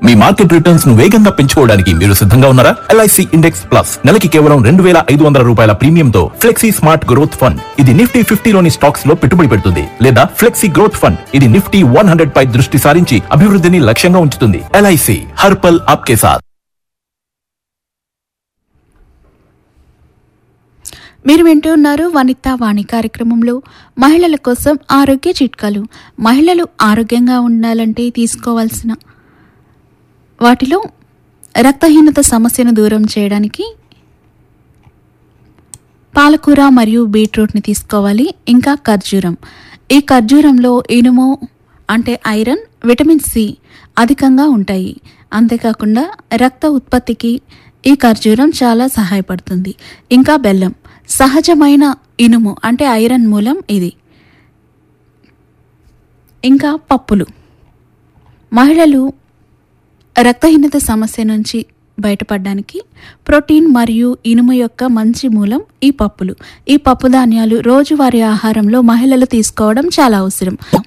మీ market returns ను వేగంగా పెంచుకోవడానికి మీరు సిద్ధంగా ఉన్నారా ఎల్ఐసి ఇండెక్స్ ప్లస్ నెలకి కేవలం రెండు వేల ఐదు వందల రూపాయల ప్రీమియంతో ఫ్లెక్సీ స్మార్ట్ గ్రోత్ ఫండ్ ఇది నిఫ్టీ ఫిఫ్టీలోని స్టాక్స్ లో పెట్టుబడి పెడుతుంది లేదా ఫ్లెక్సీ గ్రోత్ ఫండ్ ఇది నిఫ్టీ వన్ హండ్రెడ్ పై దృష్టి సారించి అభివృద్ధిని లక్ష్యంగా ఉంచుతుంది ఎల్ఐసి హర్పల్ ఆప్కే సాత్ మీరు వింటూ ఉన్నారు వనితా వాణి కార్యక్రమంలో మహిళల కోసం ఆరోగ్య చిట్కాలు మహిళలు ఆరోగ్యంగా ఉండాలంటే తీసుకోవాల్సిన వాటిలో రక్తహీనత సమస్యను దూరం చేయడానికి పాలకూర మరియు బీట్రూట్ని తీసుకోవాలి ఇంకా ఖర్జూరం ఈ ఖర్జూరంలో ఇనుము అంటే ఐరన్ విటమిన్ సి అధికంగా ఉంటాయి అంతేకాకుండా రక్త ఉత్పత్తికి ఈ ఖర్జూరం చాలా సహాయపడుతుంది ఇంకా బెల్లం సహజమైన ఇనుము అంటే ఐరన్ మూలం ఇది ఇంకా పప్పులు మహిళలు రక్తహీనత సమస్య నుంచి బయటపడడానికి ప్రోటీన్ మరియు ఇనుము యొక్క మంచి మూలం ఈ పప్పులు ఈ పప్పు ధాన్యాలు రోజువారీ ఆహారంలో మహిళలు తీసుకోవడం చాలా అవసరం